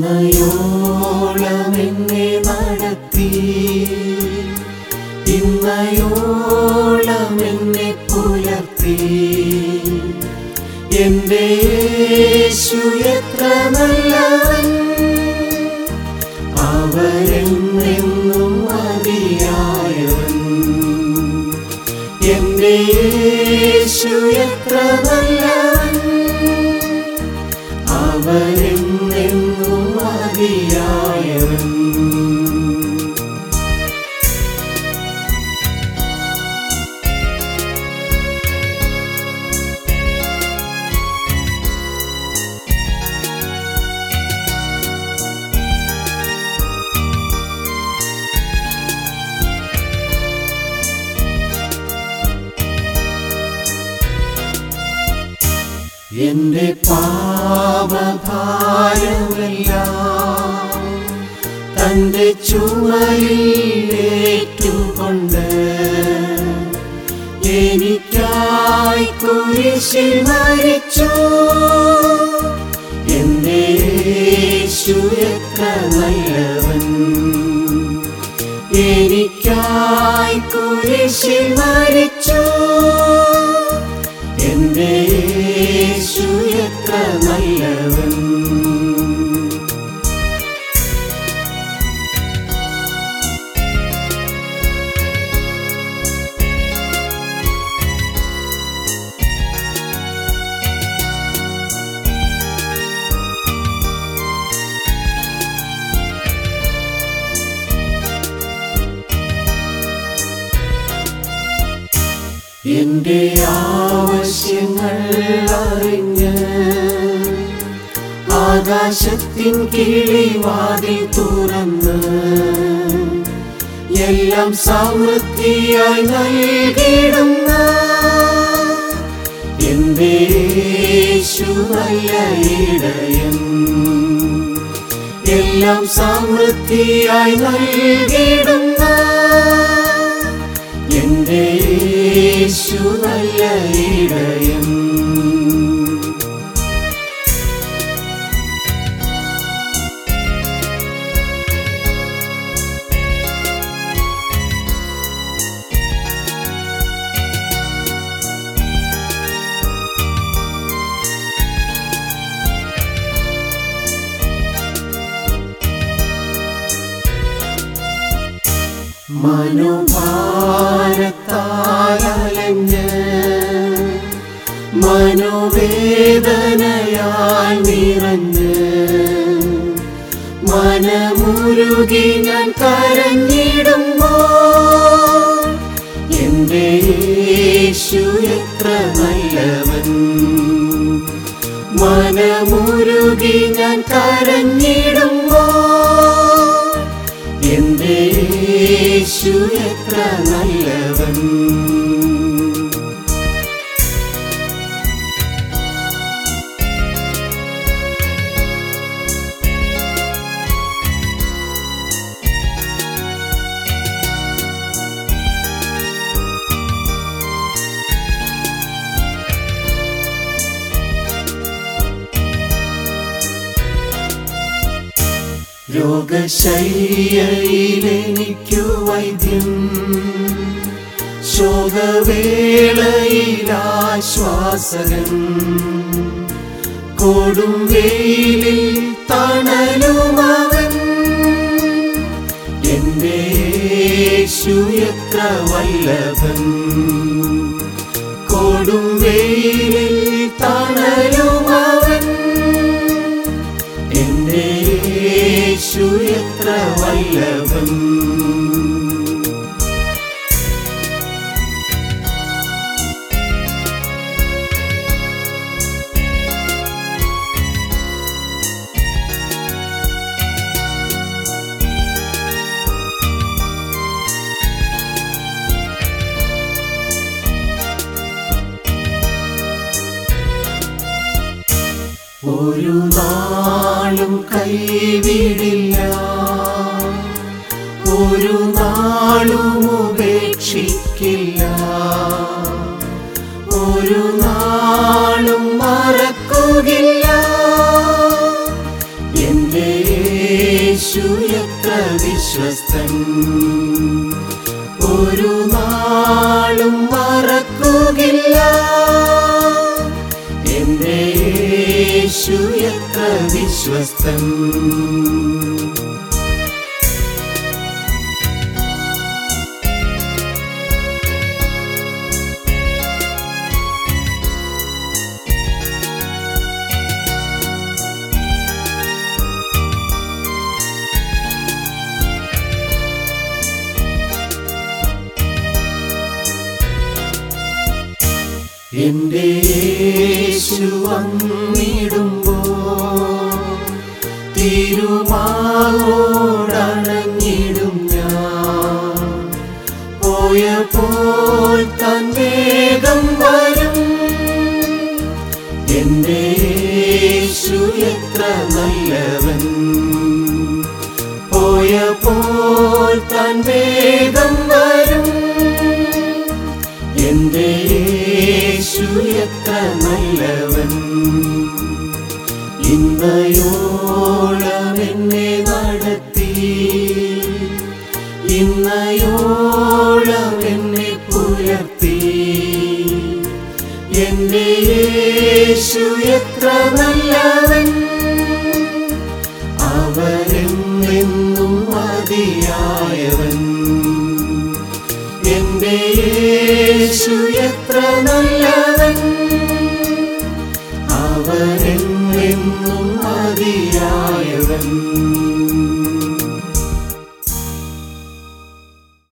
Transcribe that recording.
ഇന്നയോളം എന്നെ നടത്തി ഇന്നയോളം എന്നെ പുലർത്തി എന്റെ യേശു എത്ര നല്ലവൻ അവരെന്നെന്നും മതിയായവൻ എന്റെ യേശു എത്ര നല്ലവൻ അവരെന്നെന്നും മതിയായവൻ എന്റെ പാപഭാരമെല്ലാം തന്റെ ചുമലിൽ ഏറ്റുകൊണ്ട് എനിക്കായി കുരിശിൽ മരിച്ചു എന്റെ യേശു എത്ര നല്ലവൻ എനിക്കായി കുരിശിൽ മരിച്ചു എന്റെ യേശു എത്ര നല്ലവൻ എന്റെ ആവശ്യങ്ങൾ അറിഞ്ഞ് ആകാശത്തിൻ കിളിവാതിൽ തുറന്ന് എല്ലാം സമൃദ്ധിയായി നൽകിയിടുന്ന എന്റെ യേശു നല്ല ഇടയൻ എല്ലാം സമൃദ്ധിയായി നൽകിയിടുന്ന എന്റെ യേശു നല്ല ഇടയൻ മനോഭാരത്താലഞ്ഞ് മനോവേദനയാൽ നിറഞ്ഞ് മനമുരുകി ഞാൻ കരഞ്ഞിടുമ്പോ എന്റെ യേശു എത്ര നല്ലവൻ മനമുരുകി ഞാൻ കരഞ്ഞിടുമ്പോ എന്റെ യേശു എത്ര നല്ലവൻ രോഗശയ്യയിലെനിക്കു വൈദ്യം ശോകവേളയിലാശ്വാസകൻ കൊടും വെയിലിൽ തണലുമവൻ എന്റെ യേശു എത്ര വല്ലഭൻ കൊടും വെയിലിൽ തണലുമവൻ എന്റെ യേശു എത്ര വല്ലഭൻ ഒരു നാളും കൈവിടില്ല ഒരു നാളും ഉപേക്ഷിക്കില്ല ഒരു നാളും മറക്കുകില്ല എന്റെ വിശ്വസ്തൻ ഒരു നാളും മറക്കുകയില്ല എന്റെ യേശു എത്ര വിശ്വസ്തൻ എന്റെ യേശു വന്നിടുമ്പോ തിരുമാറോടണഞ്ഞിടും ഞാൻ പോയപ്പോൾ തൻ വേഗം വരും എന്റെ യേശു എത്ര നല്ലവൻ പോയപ്പോൾ തൻ വേഗം വരും എന്റെ യേശു എത്ര നല്ലവൻ ഇന്നയോളം എന്നെ നടത്തി ഇന്നയോളം എന്നെ പുലർത്തി എന്റെ യേശു എത്ര നല്ലവൻ അവരെന്നെന്നും മതിയായവൻ എന്റെ യേശു എത്ര നല്ലവൻ അവരെന്നെന്നും